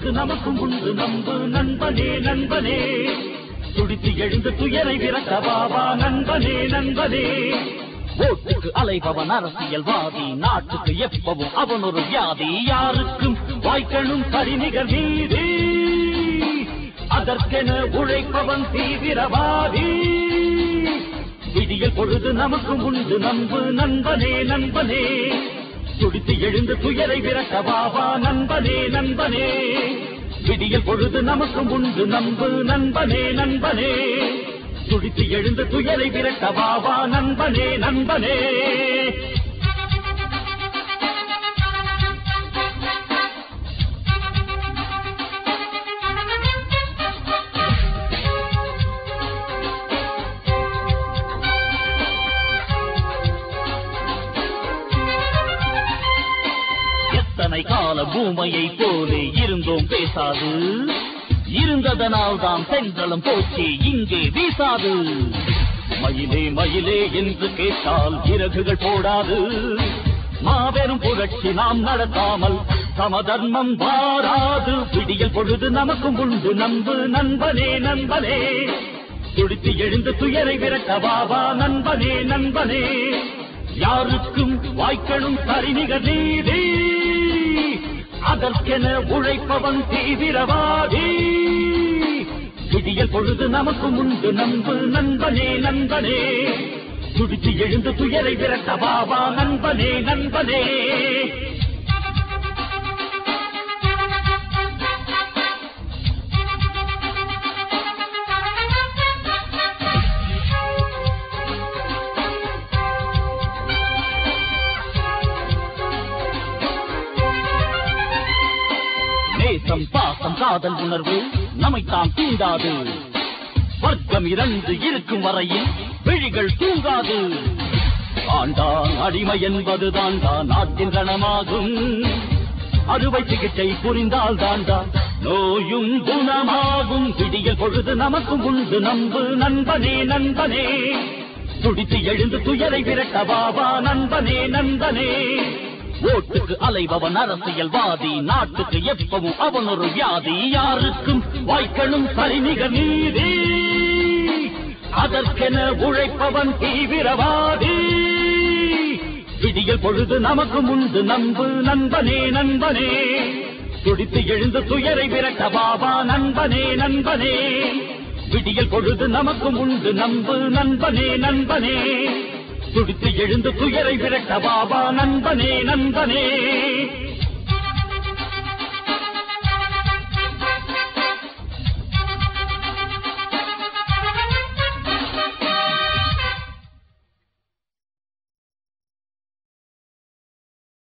பொழுது நமக்கும் உண்டு நம்பு நண்பனே நண்பனே துடித்து எழுந்து துயரை விரட்ட பாபா நண்பனே நண்பனே ஓட்டுக்கு அலைபவன் அரசியல்வாதி நாட்டுக்கு எப்பவும் அவன் ஒரு வியாதி யாருக்கும் வாய்க்கணும் சரிநிகர் நீதி அதற்கென உழைப்பவன் தீவிரவாதி விடியல் பொழுது நமக்கும் உண்டு நம்பு நண்பனே நண்பனே துடித்து எழுந்து துயரை விரட்ட பாபா நண்பனே நண்பனே விடியல் பொழுது நமக்கும் உண்டு நம்பு நண்பனே நண்பனே துடித்து எழுந்து துயரை விரட்ட பாபா நண்பனே நண்பனே எத்தனை கால பூமையை போலே இருந்தோம் பேசாது இருந்ததனால் தான் சென்றலும் போச்சு இங்கே வீசாது மயிலே மயிலே என்று கேட்டால் இறகுகள் போடாது மாபெரும் புரட்சி நாம் நடத்தாமல் சமதர்மம் வாராது விடியல் பொழுது நமக்கும் உண்டு நம்பு நண்பனே நண்பனே துடித்து எழுந்து துயரை விரட்ட பாபா நண்பனே நண்பனே யாருக்கும் வாய்க்கணும் சரிநிகர் நீதி அதற்கென உழைப்பவன் தீவிரவாதி விடியல் பொழுது நமக்கும் உண்டு நம்பு நண்பனே நண்பனே துடித்து எழுந்து துயரை விரட்ட பாபா நண்பனே நண்பனே நேசம் பாசம் காதல் உணர்வு நம்மைத்தான் தூண்டாது வர்க்கம் இரண்டு இருக்கும் வரையில் விழிகள் தூங்காது ஆண்டான் அடிமை என்பது தாண்டா நாட்டின் ரணமாகும் அறுவை சிகிச்சை புரிந்தால் தாண்டா நோயும் குணமாகும் விடியல் பொழுது நமக்கும் உண்டு நம்பு நண்பனே நண்பனே துடித்து எழுந்து துயரை விரட்ட பாபா நண்பனே நண்பனே ஓட்டுக்கு அலைபவன் அரசியல்வாதி நாட்டுக்கு எப்பவும் அவன் ஒரு வியாதி யாருக்கும் வாய்க்கணும் சரிநிகர் நீதி அதற்கென உழைப்பவன் தீவிரவாதி விடியல் பொழுது நமக்கும் உண்டு நம்பு நண்பனே நண்பனே துடித்து எழுந்து துயரை விரட்ட பாபா நண்பனே நண்பனே விடியல் பொழுது நமக்கும் உண்டு நம்பு நண்பனே நண்பனே துடித்து எழுந்து துயரை விரட்ட பாபா நண்பனே நண்பனே